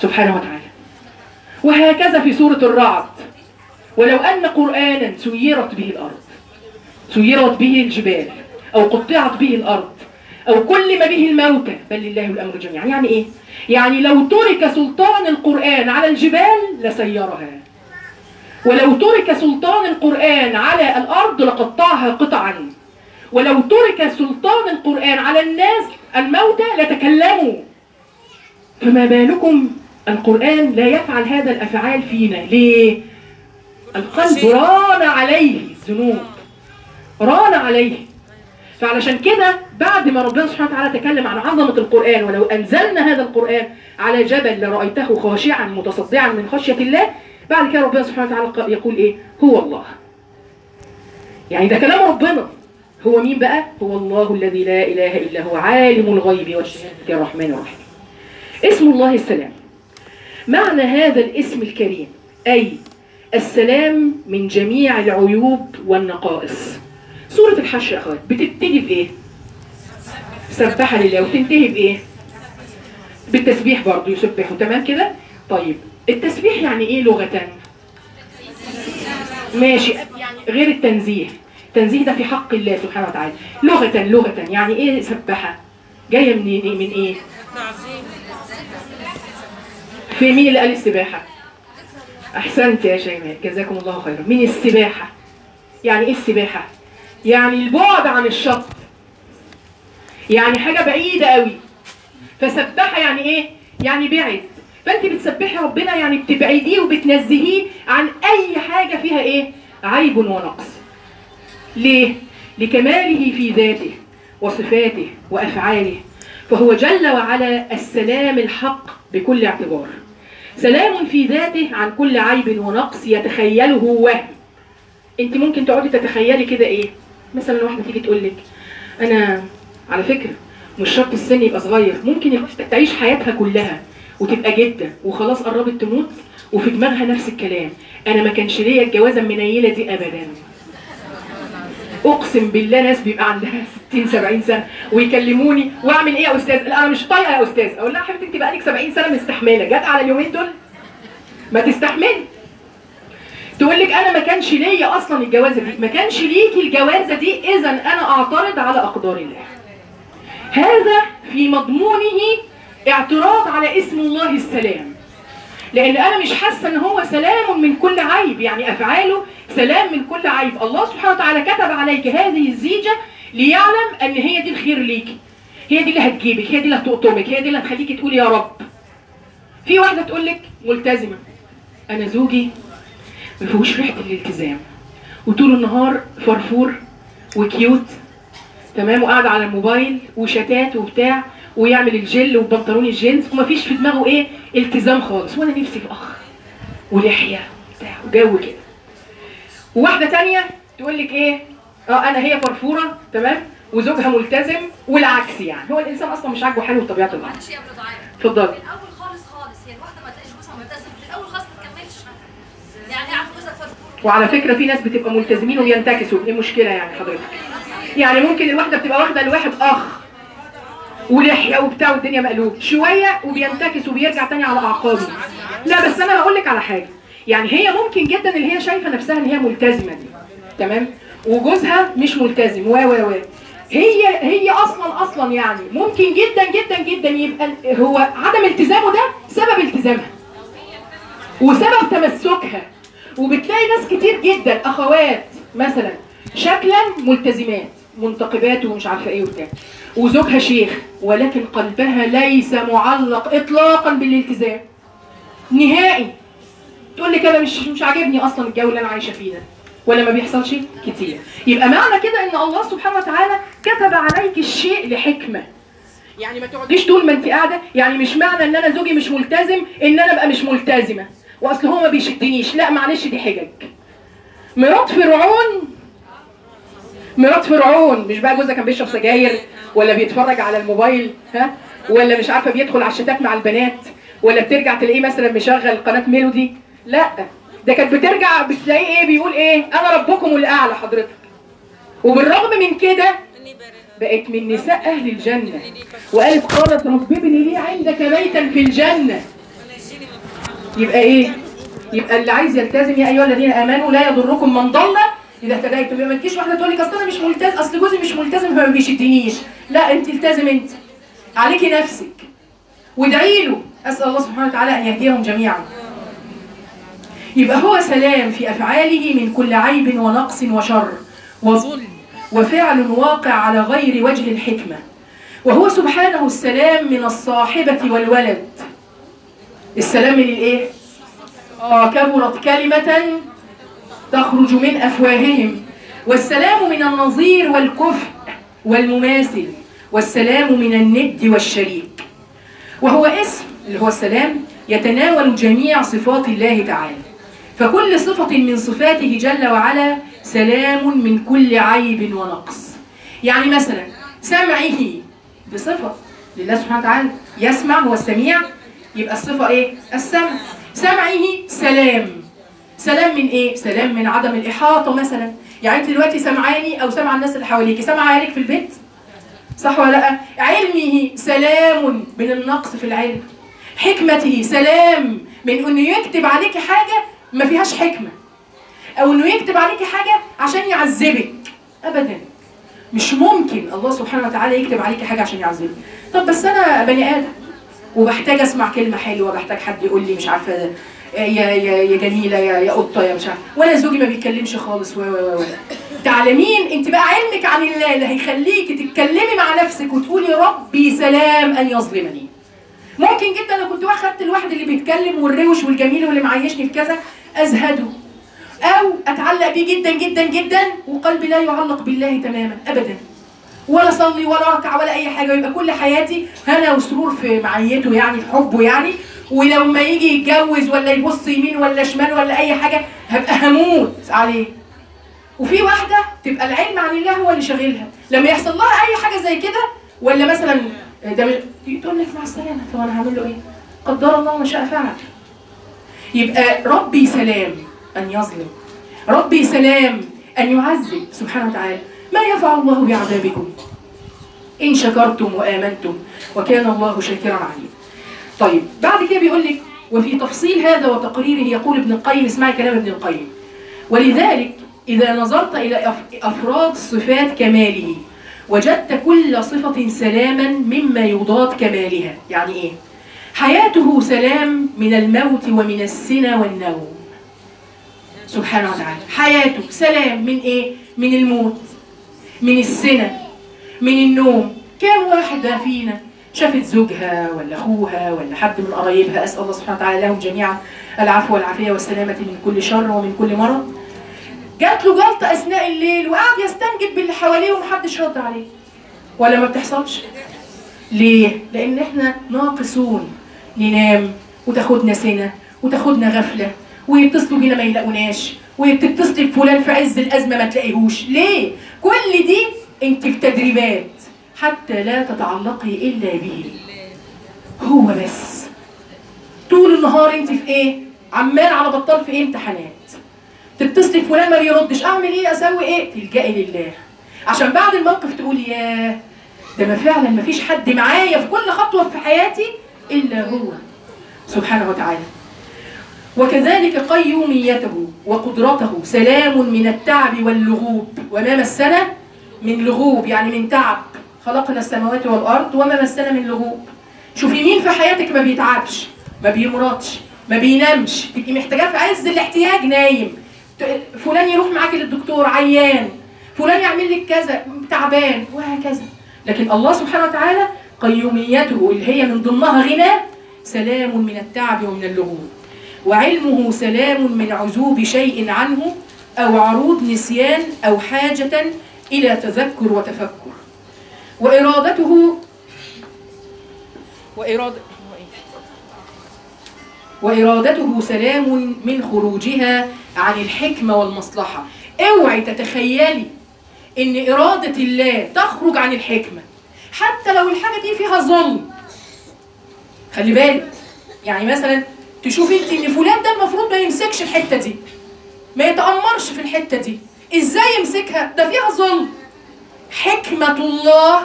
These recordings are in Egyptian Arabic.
سبحانه وتعالى وهكذا في سورة الرعد ولو أن قرآنا سيرت به الأرض سيرت به الجبال أو قطعت به الأرض أو كلم به الموتى بل لله الأمر جميعا يعني إيه؟ يعني لو ترك سلطان القرآن على الجبال لسيرها ولو ترك سلطان القرآن على الأرض لقطعها قطعا ولو ترك سلطان القرآن على الناس الموتى لتكلموا فما بالكم القرآن لا يفعل هذا الأفعال فينا ليه؟ القلب ران عليه الذنوب ران عليه فعلشان كده بعد ما ربنا سبحانه وتعالى تكلم عن عظمة القرآن ولو أنزلنا هذا القرآن على جبل لرأيته خاشعا متصدعا من خشية الله بعد كده ربنا سبحانه وتعالى يقول إيه هو الله يعني ده كلام ربنا هو مين بقى هو الله الذي لا إله إلا هو عالم الغيب والشهادة الرحمن الرحيم اسم الله السلام معنى هذا الاسم الكريم أي السلام من جميع العيوب والنقائص سورة الحشر يا أخوات بتبتدي بإيه؟ سبح لله وتنتهي بإيه؟ بالتسبيح برضه يسبحوا تمام كده؟ طيب التسبيح يعني إيه لغة؟ ماشي يعني غير التنزيه التنزيه ده في حق الله سبحانه وتعالى لغة لغة يعني إيه سبحة؟ جاية من إيه؟ من إيه؟ في مين اللي قال السباحة؟ أحسنت يا شيماء جزاكم الله خيرا من السباحة يعني إيه السباحة؟ يعني البعد عن الشط يعني حاجة بعيدة قوي فسبحة يعني إيه؟ يعني بعد فأنت بتسبحي ربنا يعني بتبعديه وبتنزهيه عن أي حاجة فيها إيه؟ عيب ونقص ليه؟ لكماله في ذاته وصفاته وأفعاله فهو جل وعلا السلام الحق بكل اعتبار سلام في ذاته عن كل عيب ونقص يتخيله وهم انت ممكن تقعدي تتخيلي كده ايه مثلا واحده تيجي تقول لك انا على فكره مش شرط السن يبقى صغير ممكن تعيش حياتها كلها وتبقى جده وخلاص قربت تموت وفي دماغها نفس الكلام انا ما كانش ليا الجوازه المنيله دي ابدا اقسم بالله ناس بيبقى عندها 60 70 سنه ويكلموني واعمل ايه يا استاذ لا انا مش طايقه يا استاذ اقول لها حبيبتي انت بقالك 70 سنه مستحمله جت على اليومين دول ما تستحملي تقول لك انا ما كانش ليا اصلا الجوازه دي ما كانش ليكي الجوازه دي اذا انا اعترض على اقدار الله هذا في مضمونه اعتراض على اسم الله السلام لان انا مش حاسه ان هو سلام من كل عيب يعني افعاله سلام من كل عيب الله سبحانه وتعالى كتب عليك هذه الزيجه ليعلم ان هي دي الخير ليكي هي دي اللي هتجيبك هي دي اللي هتقطمك هي دي اللي هتخليكي تقولي يا رب في واحده تقول لك ملتزمه انا زوجي ما فيهوش ريحه الالتزام وطول النهار فرفور وكيوت تمام وقاعد على الموبايل وشتات وبتاع ويعمل الجل وبنطلون الجينز ومفيش في دماغه ايه التزام خالص وانا نفسي في اخ ولحيه وبتاع وجو كده وواحده تانية تقول لك ايه اه انا هي فرفوره تمام وزوجها ملتزم والعكس يعني هو الانسان اصلا مش عاجبه حاله بطبيعه الامر معلش يا ابو دعاء اتفضلي من الاول خالص خالص هي الواحده ما تلاقيش جوزها ملتزم من الاول خالص ما تكملش يعني عارف جوزك فرفور وعلى فكره في ناس بتبقى ملتزمين وبينتكسوا ايه المشكله يعني حضرتك يعني ممكن الواحده بتبقى واخده لواحد اخ ولحيه وبتاع والدنيا مقلوب شويه وبينتكس وبيرجع تاني على اعقابه لا بس انا هقول لك على حاجه يعني هي ممكن جدا اللي هي شايفه نفسها ان هي ملتزمه دي تمام وجوزها مش ملتزم و و و هي هي اصلا اصلا يعني ممكن جدا جدا جدا يبقى هو عدم التزامه ده سبب التزامها وسبب تمسكها وبتلاقي ناس كتير جدا اخوات مثلا شكلا ملتزمات منتقبات ومش عارفه ايه وبتاع وزوجها شيخ ولكن قلبها ليس معلق اطلاقا بالالتزام نهائي تقول لك انا مش مش عاجبني اصلا الجو اللي انا عايشه فيه ده ولا ما بيحصلش كتير يبقى معنى كده ان الله سبحانه وتعالى كتب عليك الشيء لحكمه يعني ما تقعديش طول ما انت قاعده يعني مش معنى ان انا زوجي مش ملتزم ان انا ابقى مش ملتزمه واصل هو ما بيشدنيش لا معلش دي حجج مرات فرعون مرات فرعون مش بقى جوزها كان بيشرب سجاير ولا بيتفرج على الموبايل ها ولا مش عارفه بيدخل على الشتات مع البنات ولا بترجع تلاقيه مثلا مشغل قناه ميلودي لا ده كانت بترجع بتلاقيه ايه بيقول ايه انا ربكم الاعلى حضرتك وبالرغم من كده بقت من نساء اهل الجنه وقالت قالت رب ابن لي عندك بيتا في الجنه يبقى ايه يبقى اللي عايز يلتزم يا ايها الذين امنوا لا يضركم من ضل اذا اهتديتم يبقى ما تجيش واحده تقول لك اصل انا مش ملتزم اصل جوزي مش ملتزم فما بيشدنيش لا انت التزم انت عليكي نفسك وادعي له اسال الله سبحانه وتعالى ان يهديهم جميعا يبقى هو سلام في افعاله من كل عيب ونقص وشر وظلم وفعل واقع على غير وجه الحكمه وهو سبحانه السلام من الصاحبه والولد السلام من الايه اه كبرت كلمه تخرج من افواههم والسلام من النظير والكفء والمماثل والسلام من الند والشريك وهو اسم اللي هو السلام يتناول جميع صفات الله تعالى فكل صفة من صفاته جل وعلا سلام من كل عيب ونقص يعني مثلا سمعه بصفة لله سبحانه وتعالى يسمع هو السميع يبقى الصفة ايه؟ السمع سمعه سلام سلام من ايه؟ سلام من عدم الإحاطة مثلا يعني انت دلوقتي سمعاني او سمع الناس اللي حواليك سمع عيالك في البيت صح ولا لا؟ علمه سلام من النقص في العلم حكمته سلام من انه يكتب عليك حاجه ما فيهاش حكمه او انه يكتب عليك حاجه عشان يعذبك ابدا مش ممكن الله سبحانه وتعالى يكتب عليك حاجه عشان يعذبك طب بس انا بني ادم وبحتاج اسمع كلمه حلوه بحتاج حد يقول لي مش عارفه يا يا يا جميله يا يا قطه يا مش عارفه وانا زوجي ما بيتكلمش خالص و و و تعلمين انت بقى علمك عن الله اللي هيخليكي تتكلمي مع نفسك وتقولي ربي سلام ان يظلمني ممكن جدا لو كنت واخدت الواحد اللي بيتكلم والروش والجميل واللي معيشني في كذا ازهده او اتعلق بيه جدا جدا جدا وقلبي لا يعلق بالله تماما ابدا ولا صلي ولا اركع ولا اي حاجه ويبقى كل حياتي هنا وسرور في معيته يعني في حبه يعني ولما يجي يتجوز ولا يبص يمين ولا شمال ولا اي حاجه هبقى هموت عليه وفي واحده تبقى العلم عن الله هو اللي شاغلها لما يحصل لها اي حاجه زي كده ولا مثلا ده مش- تقول لك مع السلامه طب انا هعمل له ايه قدر الله ما شاء فعل يبقى ربي سلام ان يظلم ربي سلام ان يعذب سبحانه وتعالى ما يفعل الله بعذابكم ان شكرتم وامنتم وكان الله شاكرا عليم طيب بعد كده بيقول لك وفي تفصيل هذا وتقريره يقول ابن القيم اسمعي كلام ابن القيم ولذلك إذا نظرت إلى أف- أفراد صفات كماله وجدت كل صفة سلاما مما يضاد كمالها يعني إيه؟ حياته سلام من الموت ومن السنى والنوم سبحانه وتعالى حياته سلام من إيه؟ من الموت من السنة من النوم كم واحدة فينا شافت زوجها ولا أخوها ولا حد من قرايبها أسأل الله سبحانه وتعالى لهم جميعا العفو والعافية والسلامة من كل شر ومن كل مرض جات له جلطة أثناء الليل وقعد يستنجد باللي حواليه ومحدش رد عليه ولا ما بتحصلش ليه؟ لأن احنا ناقصون ننام وتاخدنا سنة وتاخدنا غفلة ويتصلوا بينا ما يلاقوناش وتتصلي بفلان في عز الأزمة ما تلاقيهوش ليه؟ كل دي انت في تدريبات حتى لا تتعلقي إلا به هو بس طول النهار انت في ايه؟ عمال على بطال في ايه امتحانات تتصلي فلان ما بيردش اعمل ايه اسوي ايه تلجئي لله عشان بعد الموقف تقولي ياه ده ما فعلا ما فيش حد معايا في كل خطوه في حياتي الا هو سبحانه وتعالى وكذلك قيوميته وقدرته سلام من التعب واللغوب وما مسنا من لغوب يعني من تعب خلقنا السماوات والارض وما مسنا من لغوب شوفي مين في حياتك ما بيتعبش ما بيمرضش ما بينامش تبقي محتاجاه في عز الاحتياج نايم ت- فلان يروح معاكي للدكتور عيان فلان يعمل لك كذا تعبان وهكذا لكن الله سبحانه وتعالى قيوميته اللي هي من ضمنها غنى سلام من التعب ومن اللغوب وعلمه سلام من عزوب شيء عنه أو عروض نسيان أو حاجة إلى تذكر وتفكر وإرادته وإرادة وإرادته سلام من خروجها عن الحكمة والمصلحة اوعي تتخيلي ان إرادة الله تخرج عن الحكمة حتى لو الحاجة دي فيها ظلم خلي بالك يعني مثلا تشوفي انت ان فلان ده المفروض ما يمسكش الحتة دي ما يتأمرش في الحتة دي ازاي يمسكها ده فيها ظلم حكمة الله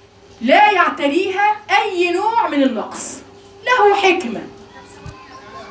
لا يعتريها أي نوع من النقص له حكمة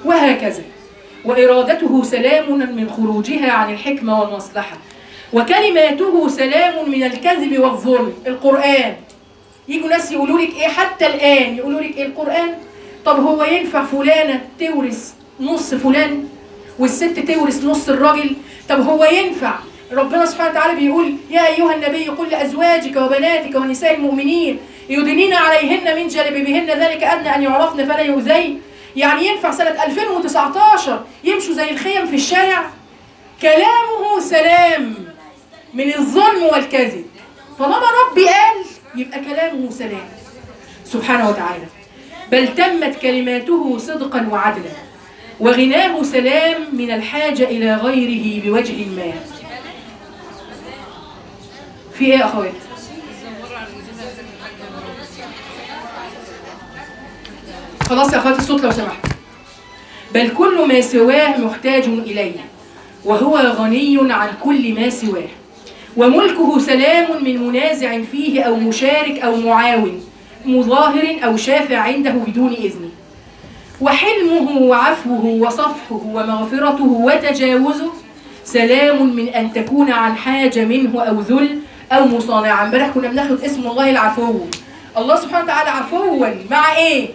وهكذا وإرادته سلام من خروجها عن الحكمة والمصلحة وكلماته سلام من الكذب والظلم القرآن يجوا ناس يقولوا لك ايه حتى الآن يقولوا لك ايه القرآن طب هو ينفع فلانة تورث نص فلان والست تورث نص الراجل طب هو ينفع ربنا سبحانه وتعالى بيقول يا أيها النبي قل لأزواجك وبناتك ونساء المؤمنين يدنين عليهن من جلبيبهن ذلك أدنى أن يعرفن فلا يؤذين يعني ينفع سنة 2019 يمشوا زي الخيم في الشارع كلامه سلام من الظلم والكذب طالما ربي قال يبقى كلامه سلام سبحانه وتعالى بل تمت كلماته صدقا وعدلا وغناه سلام من الحاجة إلى غيره بوجه ما في ايه يا اخوات خلاص يا اخوات الصوت لو سمحت بل كل ما سواه محتاج إليه وهو غني عن كل ما سواه وملكه سلام من منازع فيه أو مشارك أو معاون مظاهر أو شافع عنده بدون إذنه وحلمه وعفوه وصفحه ومغفرته وتجاوزه سلام من أن تكون عن حاجة منه أو ذل أو مصانعة امبارح كنا بناخد اسم الله العفو الله سبحانه وتعالى عفوا مع إيه؟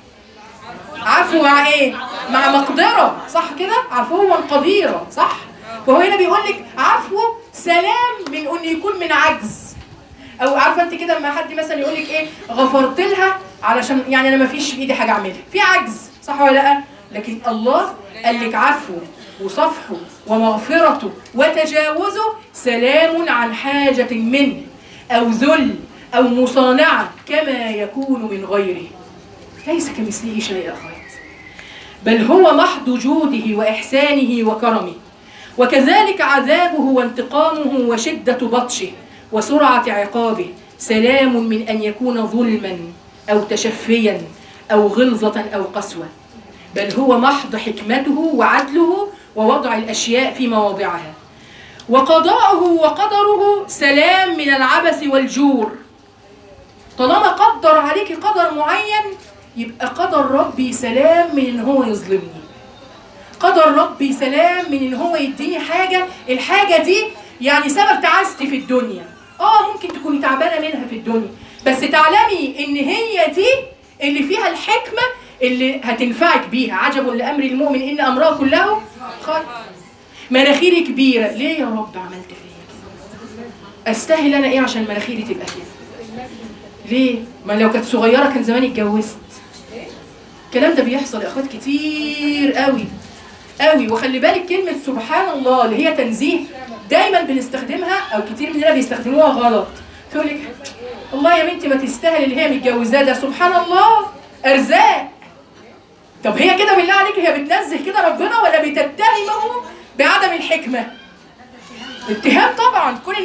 عفو مع ايه؟ مع مقدرة صح كده؟ عفوا قديرا صح؟ فهو هنا بيقول لك عفو سلام من انه يكون من عجز او عارفه انت كده لما حد مثلا يقول لك ايه غفرت لها علشان يعني انا ما فيش في ايدي حاجه اعملها في عجز صح ولا لا لكن الله قال لك عفو وصفحه ومغفرته وتجاوزه سلام عن حاجه منه او ذل او مصانعه كما يكون من غيره ليس كمثله شيء يا أخوات بل هو محض جوده وإحسانه وكرمه وكذلك عذابه وانتقامه وشدة بطشه وسرعة عقابه سلام من أن يكون ظلما أو تشفيا أو غلظة أو قسوة بل هو محض حكمته وعدله ووضع الأشياء في مواضعها وقضاؤه وقدره سلام من العبث والجور طالما قدر عليك قدر معين يبقى قدر ربي سلام من ان هو يظلمني قدر ربي سلام من ان هو يديني حاجه الحاجه دي يعني سبب تعاستي في الدنيا اه ممكن تكوني تعبانه منها في الدنيا بس تعلمي ان هي دي اللي فيها الحكمه اللي هتنفعك بيها عجب لامر المؤمن ان امره كله خير مناخيري كبيره ليه يا رب عملت فيا كده استاهل انا ايه عشان مناخيري تبقى كده ليه ما لو كانت صغيره كان زماني اتجوزت الكلام ده بيحصل يا اخوات كتير قوي قوي وخلي بالك كلمه سبحان الله اللي هي تنزيه دايما بنستخدمها او كتير مننا بيستخدموها غلط تقول لك والله يا بنتي ما تستاهل اللي هي متجوزاه ده سبحان الله ارزاق طب هي كده بالله عليك هي بتنزه كده ربنا ولا بتتهمه بعدم الحكمه اتهام طبعا كل